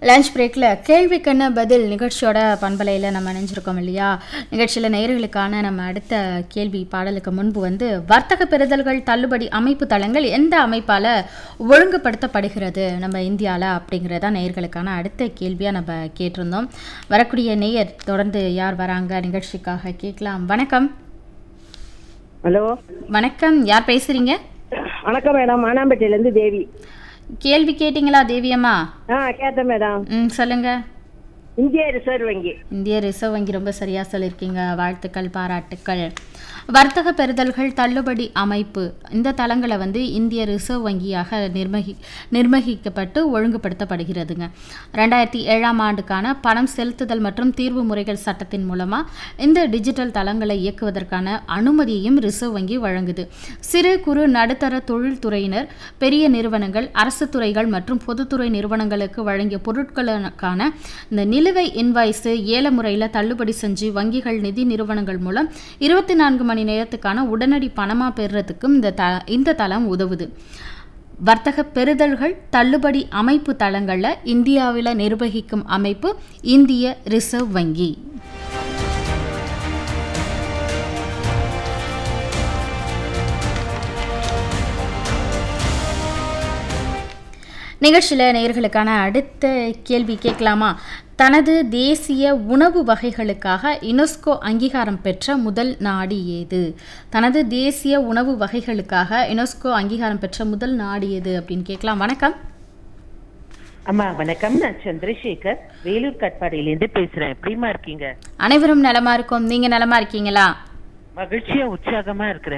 lunch பிரேக்கில் கேள்விக்கண்ண பதில் நிகழ்ச்சியோட பண்பலையில் நம்ம இணைஞ்சிருக்கோம் இல்லையா நிகழ்ச்சியில் நேயர்களுக்கான நம்ம அடுத்த கேள்வி பாடலுக்கு முன்பு வந்து வர்த்தக பெறுதல்கள் தள்ளுபடி அமைப்பு தளங்கள் எந்த அமைப்பால் ஒழுங்குபடுத்தப்படுகிறது நம்ம இந்தியாவில் அப்படிங்கிறதா நேயர்களுக்கான அடுத்த கேள்வியாக நம்ம கேட்டிருந்தோம் வரக்கூடிய நேயர் தொடர்ந்து யார் வராங்க நிகழ்ச்சிக்காக கேட்கலாம் வணக்கம் ஹலோ வணக்கம் யார் பேசுகிறீங்க வணக்கம் மேடம் மானாம்பேட்டையிலேருந்து தேவி கேள்வி கேட்டிங்களா தேவியம்மா ஆ கேட்டேன் மேடம் ம் சொல்லுங்கள் இந்திய ரிசர்வ் வங்கி இந்திய ரிசர்வ் வங்கி ரொம்ப சரியாக சொல்லியிருக்கீங்க வாழ்த்துக்கள் பாராட்டுக்கள் வர்த்தக பெறுதல்கள் தள்ளுபடி அமைப்பு இந்த தளங்களை வந்து இந்திய ரிசர்வ் வங்கியாக நிர்மகி நிர்வகிக்கப்பட்டு ஒழுங்குபடுத்தப்படுகிறதுங்க ரெண்டாயிரத்தி ஏழாம் ஆண்டுக்கான பணம் செலுத்துதல் மற்றும் தீர்வு முறைகள் சட்டத்தின் மூலமாக இந்த டிஜிட்டல் தளங்களை இயக்குவதற்கான அனுமதியையும் ரிசர்வ் வங்கி வழங்குது சிறு குறு நடுத்தர தொழில்துறையினர் பெரிய நிறுவனங்கள் அரசு துறைகள் மற்றும் பொதுத்துறை நிறுவனங்களுக்கு வழங்கிய பொருட்களுக்கான இந்த நிலுவை இன்வாய்ஸு ஏல முறையில் தள்ளுபடி செஞ்சு வங்கிகள் நிதி நிறுவனங்கள் மூலம் இருபத்தி நான்கு மணி நேரத்துக்கான உடனடி பணமாக பெறுறதுக்கும் இந்த த இந்த தளம் உதவுது வர்த்தக பெறுதல்கள் தள்ளுபடி அமைப்பு தளங்களில் இந்தியாவில் நிர்வகிக்கும் அமைப்பு இந்திய ரிசர்வ் வங்கி நிகழ்ச்சியில் நேயர்களுக்கான அடுத்த கேள்வி கேட்கலாமா தனது தேசிய உணவு வகைகளுக்காக யுனெஸ்கோ அங்கீகாரம் பெற்ற முதல் நாடு ஏது தனது தேசிய உணவு வகைகளுக்காக யுனெஸ்கோ அங்கீகாரம் பெற்ற முதல் நாடு எது அப்படின்னு கேட்கலாம் வணக்கம் அம்மா வணக்கம் நான் சந்திரசேகர் வேலூர் கட்பாடியிலேருந்து பேசுறேன் எப்படிமா இருக்கீங்க அனைவரும் நலமா இருக்கோம் நீங்க நலமா இருக்கீங்களா மகிழ்ச்சியா உற்சாகமா இருக்கிறேன்